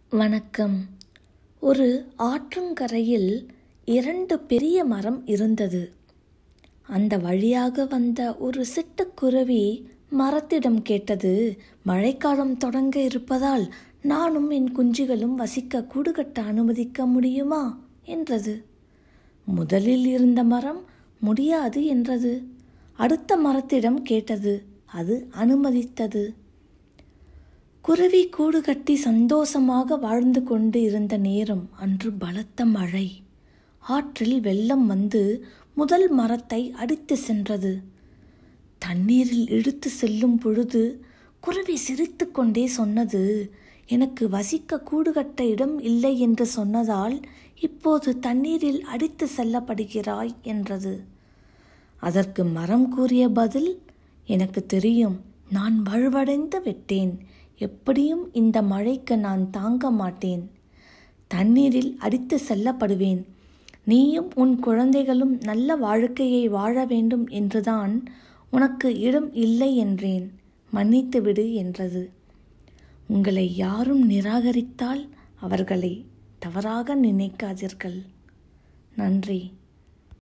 வணக்கம் ஒரு ஆற்றங்கரையில் இரண்டு பெரிய மரம் இருந்தது அந்த வழியாக வந்த ஒரு சிட்டுக்குருவி மரத்திடம் கேட்டது மழைக்காலம் தொடங்க இருப்பதால் நானும் என் குஞ்சுகளும் வசிக்க கூடு கட்ட அனுமதிக்க முடியுமா என்றது முதலில் இருந்த மரம் முடியாது என்றது அடுத்த மரத்திடம் கேட்டது அது அனுமதித்தது குருவி கூடு கட்டி சந்தோஷமாக வாழ்ந்து கொண்டு இருந்த நேரம் அன்று பலத்த மழை ஆற்றில் வெள்ளம் வந்து முதல் மரத்தை அடித்து சென்றது தண்ணீரில் இழுத்து செல்லும் பொழுது குருவி சிரித்துக்கொண்டே சொன்னது எனக்கு வசிக்க கூடு கட்ட இடம் இல்லை என்று சொன்னதால் இப்போது தண்ணீரில் அடித்து செல்லப்படுகிறாய் என்றது அதற்கு மரம் கூறிய பதில் எனக்கு தெரியும் நான் வழுவடைந்து விட்டேன் எப்படியும் இந்த மழைக்கு நான் தாங்க மாட்டேன் தண்ணீரில் அடித்து செல்லப்படுவேன் நீயும் உன் குழந்தைகளும் நல்ல வாழ்க்கையை வாழ வேண்டும் என்றுதான் உனக்கு இடம் இல்லை என்றேன் மன்னித்து விடு என்றது உங்களை யாரும் நிராகரித்தால் அவர்களை தவறாக நினைக்காதீர்கள் நன்றி